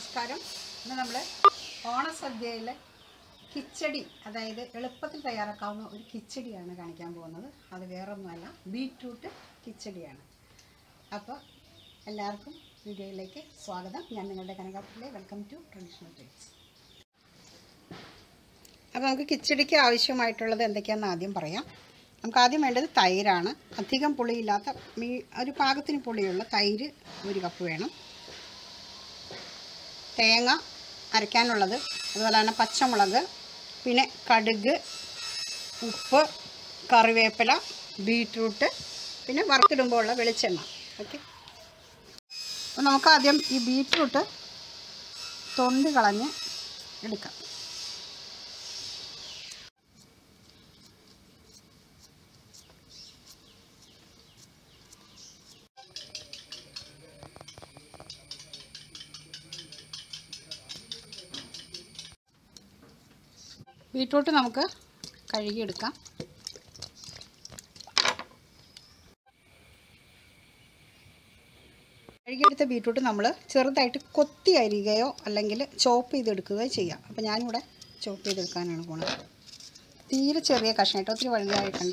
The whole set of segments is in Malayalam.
നമസ്കാരം ഇന്ന് നമ്മൾ ഓണസദ്യയിലെ കിച്ചടി അതായത് എളുപ്പത്തിൽ തയ്യാറാക്കാവുന്ന ഒരു കിച്ചടിയാണ് കാണിക്കാൻ പോകുന്നത് അത് വേറൊന്നുമല്ല ബീറ്റ്റൂട്ട് കിച്ചടിയാണ് അപ്പോൾ എല്ലാവർക്കും വീഡിയോയിലേക്ക് സ്വാഗതം ഞാൻ നിങ്ങളുടെ കനകാപ്പിലെ വെൽക്കം ടു ട്രഡീഷണൽ ടേസ്റ്റ് അപ്പോൾ നമുക്ക് കിച്ചടിക്ക് ആവശ്യമായിട്ടുള്ളത് എന്തൊക്കെയാണെന്ന് ആദ്യം പറയാം നമുക്ക് ആദ്യം വേണ്ടത് തൈരാണ് അധികം പുളിയില്ലാത്ത മീ ഒരു പാകത്തിന് പുളിയുള്ള തൈര് ഒരു കപ്പ് വേണം തേങ്ങ അരയ്ക്കാനുള്ളത് അതുപോലെ തന്നെ പച്ചമുളക് പിന്നെ കടുക് ഉപ്പ് കറിവേപ്പില ബീട്രൂട്ട് പിന്നെ വറുത്തിടുമ്പോൾ ഉള്ള വെളിച്ചെണ്ണ ഓക്കെ അപ്പോൾ നമുക്ക് ആദ്യം ഈ ബീട്രൂട്ട് തൊണ്ട് കളഞ്ഞ് എടുക്കാം ബീട്രൂട്ട് നമുക്ക് കഴുകിയെടുക്കാം കഴുകിയെടുത്ത ബീട്രൂട്ട് നമ്മൾ ചെറുതായിട്ട് കൊത്തി അരിയുകയോ അല്ലെങ്കിൽ ചോപ്പ് ചെയ്തെടുക്കുകയോ ചെയ്യാം അപ്പോൾ ഞാനിവിടെ ചോപ്പ് ചെയ്തെടുക്കാനാണ് പോണത് തീരെ ചെറിയ കഷ്ണമായിട്ട് ഒത്തിരി വലുതായിട്ടുണ്ട്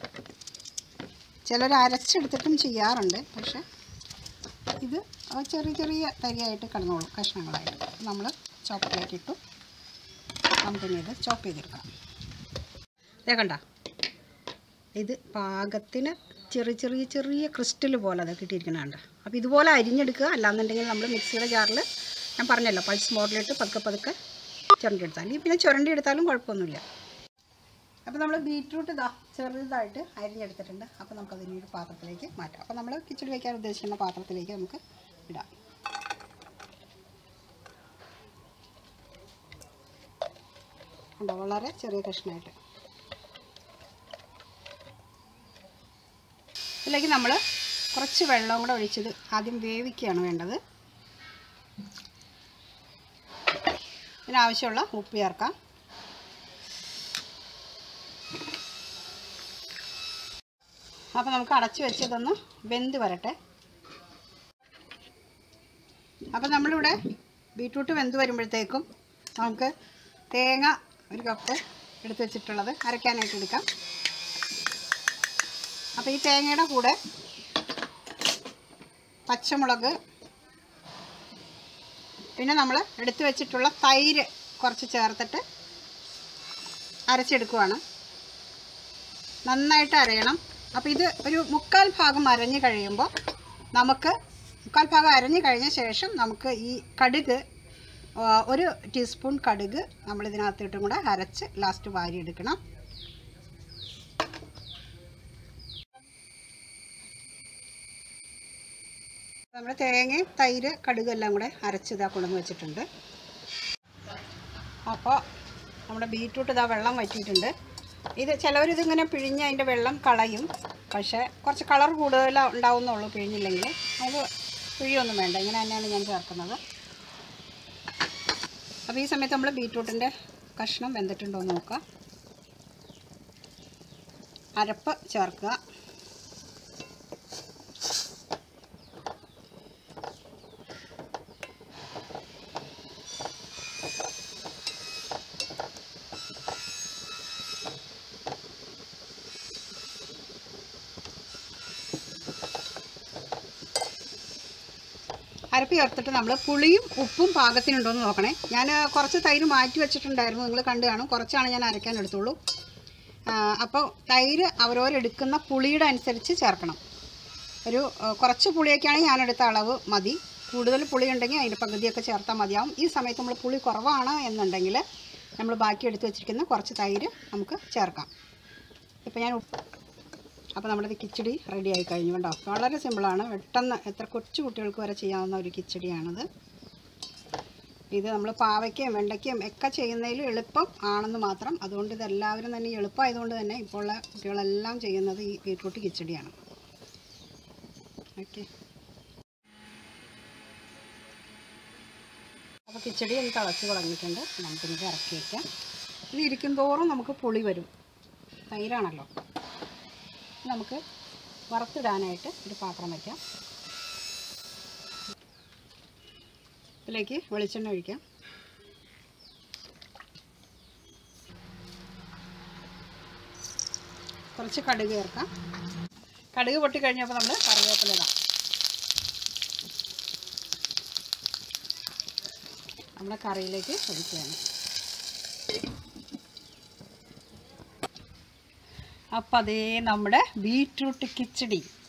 ചിലർ അരച്ചെടുത്തിട്ടും ചെയ്യാറുണ്ട് പക്ഷേ ഇത് ചെറിയ ചെറിയ തരിയായിട്ട് കിടന്നോളും കഷ്ണങ്ങളായിട്ട് നമ്മൾ ചോപ്പിലേക്ക് ഇട്ടു നമുക്കിനി ഇത് ചോപ്പ് ചെയ്തെടുക്കാം ഇതേ കണ്ട ഇത് പാകത്തിന് ചെറിയ ചെറിയ ചെറിയ ക്രിസ്റ്റൽ പോലെ അത് കിട്ടിയിരിക്കണുണ്ട് അപ്പോൾ ഇതുപോലെ അരിഞ്ഞെടുക്കുക അല്ലാന്നുണ്ടെങ്കിൽ നമ്മൾ മിക്സിയുടെ ജാറിൽ ഞാൻ പറഞ്ഞല്ലോ പൾസ് മോഡലിട്ട് പതുക്കെ പതുക്കെ ചുരണ്ടിയെടുത്താൽ അല്ലെങ്കിൽ പിന്നെ ചുരണ്ടി എടുത്താലും കുഴപ്പമൊന്നുമില്ല അപ്പോൾ നമ്മൾ ബീറ്റ്റൂട്ട് ഇതാ ചെറുതായിട്ട് അരിഞ്ഞെടുത്തിട്ടുണ്ട് അപ്പോൾ നമുക്കതിനെ ഒരു പാത്രത്തിലേക്ക് മാറ്റാം അപ്പോൾ നമ്മൾ കിച്ചടി വയ്ക്കാൻ ഉദ്ദേശിക്കുന്ന പാത്രത്തിലേക്ക് നമുക്ക് ഇടാം ഉണ്ടോ വളരെ ചെറിയ കഷ്ണമായിട്ട് ഇതിലേക്ക് നമ്മൾ കുറച്ച് വെള്ളം കൂടെ ഒഴിച്ചത് ആദ്യം വേവിക്കുകയാണ് വേണ്ടത് ഇതിനാവശ്യമുള്ള ഉപ്പ് ചേർക്കാം അപ്പോൾ നമുക്ക് അടച്ചു വെച്ചതൊന്ന് വെന്ത് വരട്ടെ അപ്പോൾ നമ്മളിവിടെ ബീട്രൂട്ട് വെന്ത് വരുമ്പോഴത്തേക്കും നമുക്ക് തേങ്ങ ഒരു കപ്പ് എടുത്ത് വെച്ചിട്ടുള്ളത് അരയ്ക്കാനായിട്ട് എടുക്കാം അപ്പോൾ ഈ തേങ്ങയുടെ കൂടെ പച്ചമുളക് പിന്നെ നമ്മൾ എടുത്തു വെച്ചിട്ടുള്ള തൈര് കുറച്ച് ചേർത്തിട്ട് അരച്ചെടുക്കുവാണ് നന്നായിട്ട് അരയണം അപ്പോൾ ഇത് ഒരു മുക്കാൽ ഭാഗം അരഞ്ഞ് കഴിയുമ്പോൾ നമുക്ക് മുക്കാൽ ഭാഗം അരഞ്ഞ് കഴിഞ്ഞ ശേഷം നമുക്ക് ഈ കടുക് ആ, ഒരു ടീസ്പൂൺ കടുക് നമ്മൾ ഇതിനകത്തിട്ടും കൂടെ അരച്ച് ലാസ്റ്റ് വാരിയെടുക്കണം നമ്മൾ തേങ്ങയും തൈര് കടുക് എല്ലാം കൂടെ അരച്ച് ഇതാ കൊണ്ടുവന്ന് വെച്ചിട്ടുണ്ട് അപ്പോൾ നമ്മുടെ ബീറ്റ്റൂട്ട് ഇതാ വെള്ളം വറ്റിയിട്ടുണ്ട് ഇത് ചിലവരിതിങ്ങനെ പിഴിഞ്ഞ് അതിൻ്റെ വെള്ളം കളയും പക്ഷേ കുറച്ച് കളർ കൂടുതൽ ഉണ്ടാവുന്നുള്ളൂ പിഴിഞ്ഞില്ലെങ്കിൽ അത് പിഴിയൊന്നും വേണ്ട ഇങ്ങനെ തന്നെയാണ് ഞാൻ ചേർക്കുന്നത് അപ്പോൾ ഈ സമയത്ത് നമ്മൾ ബീറ്റ്റൂട്ടിൻ്റെ കഷ്ണം വെന്തിട്ടുണ്ടോ എന്ന് നോക്കുക അരപ്പ് ചേർക്കുക അരപ്പ് ചേർത്തിട്ട് നമ്മൾ പുളിയും ഉപ്പും പാകത്തിനുണ്ടോ എന്ന് നോക്കണേ ഞാൻ കുറച്ച് തൈര് മാറ്റി വെച്ചിട്ടുണ്ടായിരുന്നു നിങ്ങൾ കണ്ടു കാണും കുറച്ചാണ് ഞാൻ അരയ്ക്കാൻ എടുത്തുള്ളൂ ആ, അപ്പോൾ തൈര് അവരവരെടുക്കുന്ന പുളിയുടെ അനുസരിച്ച് ചേർക്കണം ഒരു ആ, കുറച്ച് പുളിയൊക്കെയാണെങ്കിൽ ഞാൻ എടുത്ത അളവ് മതി കൂടുതൽ പുളി ഉണ്ടെങ്കിൽ അതിൻ്റെ പകുതിയൊക്കെ ചേർത്താൽ മതിയാവും ഈ സമയത്ത് നമ്മൾ പുളി കുറവാണ് എന്നുണ്ടെങ്കിൽ നമ്മൾ ബാക്കി എടുത്ത് വെച്ചിരിക്കുന്ന കുറച്ച് തൈര് നമുക്ക് ചേർക്കാം ഇപ്പോൾ ഞാൻ ഉപ്പ് അപ്പോൾ നമ്മുടെ കിച്ചടി റെഡി ആയി കഴിഞ്ഞു കണ്ടോ വളരെ സിമ്പിളാണ് പെട്ടെന്ന് എത്ര കൊച്ചു കുട്ടികൾക്ക് വരെ ചെയ്യാവുന്ന ഒരു കിച്ചടിയാണിത് ഇത് നമ്മൾ പാവയ്ക്കയും വെണ്ടയ്ക്കയും ഒക്കെ ചെയ്യുന്നതിൽ എളുപ്പം ആണെന്ന് മാത്രം അതുകൊണ്ട് ഇത് എല്ലാവരും തന്നെ എളുപ്പമായതുകൊണ്ട് തന്നെ ഇപ്പോൾ ഉള്ള കുട്ടികളെല്ലാം ചെയ്യുന്നത് ഈ ബീട്രൂട്ട് കിച്ചടിയാണ് ഓക്കെ അപ്പോൾ കിച്ചടി ഒന്ന് തിളച്ച് തുടങ്ങിയിട്ടുണ്ട് നമുക്കിത് ഇറക്കി വയ്ക്കാം ഇത് ഇരിക്കും തോറും നമുക്ക് പുളി വരും തൈരാണല്ലോ നമുക്ക് വറുത്തിടാനായിട്ട് ഒരു പാത്രം വയ്ക്കാം ഇതിലേക്ക് വെളിച്ചെണ്ണ ഒഴിക്കാം കുറച്ച് കടുക് ചേർക്കാം കടുക് പൊട്ടി കഴിഞ്ഞപ്പോൾ നമ്മൾ കറിവേപ്പില ഇടാം നമ്മുടെ കറിയിലേക്ക് ഒഴിക്കുകയാണ് അപ്പം അതേ നമ്മുടെ ബീറ്റ്റൂട്ട് കിച്ചടി